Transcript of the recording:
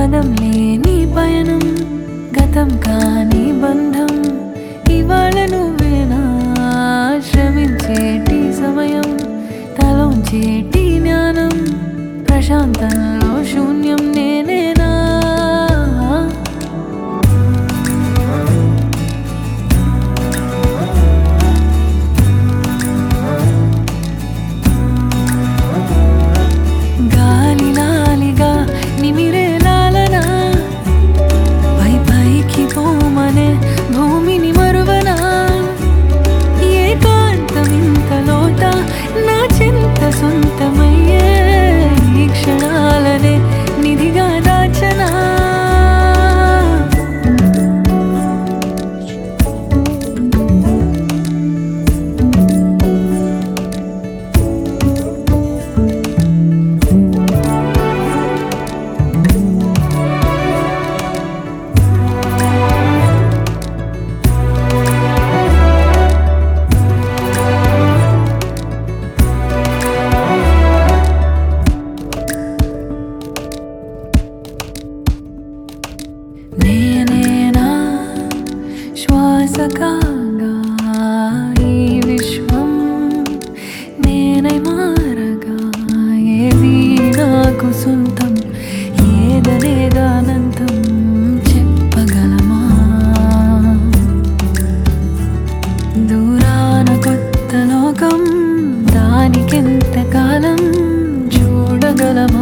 గగనం లేని పయనం గతం కాని బంధం ఇవాళ నువ్వేనా శ్రమించేటి సమయం తలోంచేటి జ్ఞానం ప్రశాంతంలో శూన్యం నేనేనా గాలి లాలిగా నిమిరే లాలనా పై పైకి పోమనే భూమిని మరువనా ఏకాంతం ఇంత లోట నా చింత సొంతమయ్యే ఈ క్షణాలనే నిధిగా దాచనా నేనేనా శ్వాస కాగా ఈ విశ్వం నేనై మారగా ఏది నాకు సొంతం ఏదనేదానంతం చెప్పగలమా దూరాన కొత్త లోకం దానికెంత కాలం చూడగలమా